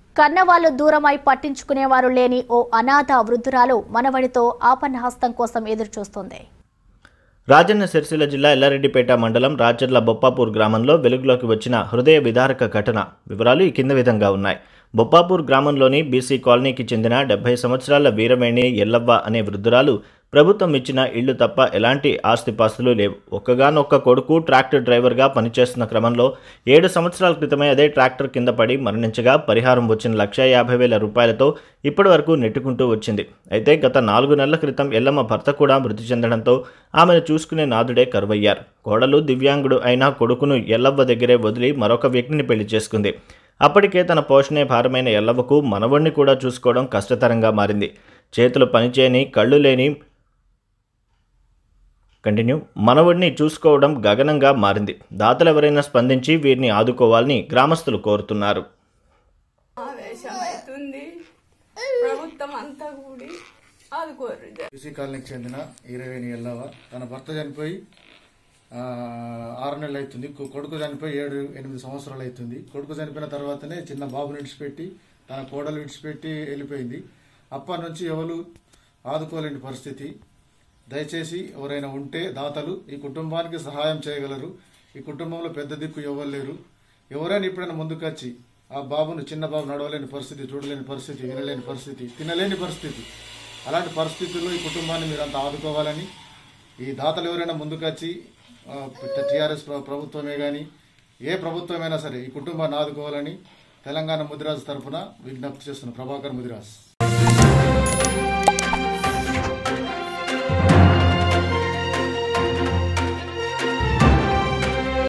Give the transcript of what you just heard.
కన్నవాళ్లు దూరమై పట్టించుకునేవారు లేని ఓ అనాథ వృద్ధురాలు మనవడితో ఆపన్నహస్తం కోసం ఎదురుచూస్తోంది రాజన్న సిరిసిల్ల జిల్లా ఎల్లారెడ్డిపేట మండలం రాచర్ల బొప్పాపూర్ గ్రామంలో వెలుగులోకి వచ్చిన హృదయ విదారక ఘటన వివరాలు ఈ కింద విధంగా ఉన్నాయి బొప్పాపూర్ గ్రామంలోని బీసీ కాలనీకి చెందిన డెబ్బై సంవత్సరాల వీరవేణి ఎల్లవ్వ అనే వృద్ధురాలు ప్రభుత్వం ఇచ్చిన ఇళ్లు తప్ప ఎలాంటి ఆస్తిపాస్తులు లేవు ఒక్కగానొక్క కొడుకు ట్రాక్టర్ డ్రైవర్గా పనిచేస్తున్న క్రమంలో ఏడు సంవత్సరాల క్రితమే అదే ట్రాక్టర్ కింద పడి మరణించగా పరిహారం వచ్చిన లక్ష యాభై వేల రూపాయలతో ఇప్పటి వరకు నెట్టుకుంటూ వచ్చింది అయితే గత నాలుగు నెలల క్రితం ఎల్లమ్మ భర్త కూడా మృతి చెందడంతో ఆమెను చూసుకునే నాదుడే కరువయ్యారు కోడలు దివ్యాంగుడు అయిన కొడుకును ఎల్లవ్వ దగ్గరే వదిలి మరొక వ్యక్తిని పెళ్లి చేసుకుంది అప్పటికే తన పోషణే భారమైన ఎల్లవ్వకు మనవణ్ణి కూడా చూసుకోవడం కష్టతరంగా మారింది చేతులు పనిచేయని కళ్ళు లేని కంటిన్యూ మనవుడిని చూసుకోవడం గగనంగా మారింది దాతలు ఎవరైనా స్పందించి వీరిని ఆదుకోవాలని గ్రామస్తులు కోరుతున్నారు ఆవేశం అవుతుంది ప్రభుత్వం అంతా కూడి ఆదుకోరు బీసీ కాలనీకి చెందిన ఈరవేణి ఎల్లవ తన భర్త చనిపోయి ఆ, ఆరు నెలలు అవుతుంది కొ- కొడుకు చనిపోయి ఏడు ఎనిమిది సంవత్సరాలు అవుతుంది కొడుకు చనిపోయిన తర్వాతనే చిన్న బాబుని విడిచిపెట్టి తన కోడలు విడిచిపెట్టి వెళ్ళిపోయింది అప్పటి నుంచి ఎవరు ఆదుకోలేని పరిస్థితి దయచేసి ఎవరైనా ఉంటే దాతలు ఈ కుటుంబానికి సహాయం చేయగలరు ఈ కుటుంబంలో పెద్ద దిక్కు ఎవరు లేరు ఎవరైనా ఎప్పుడైనా ముందుకొచ్చి ఆ బాబును చిన్న బాబు నడవలేని పరిస్థితి చూడలేని పరిస్థితి వినలేని పరిస్థితి తినలేని పరిస్థితి అలాంటి పరిస్థితుల్లో ఈ కుటుంబాన్ని మీరంతా ఆదుకోవాలని ఈ దాతలు ఎవరైనా ముందుకొచ్చి టీఆర్ఎస్ ప్రభుత్వమే కానీ ఏ ప్రభుత్వమైనా సరే ఈ కుటుంబాన్ని ఆదుకోవాలని తెలంగాణ ముదిరాజు తరఫున విజ్ఞప్తి చేస్తున్న ప్రభాకర్ ముదిరాజ్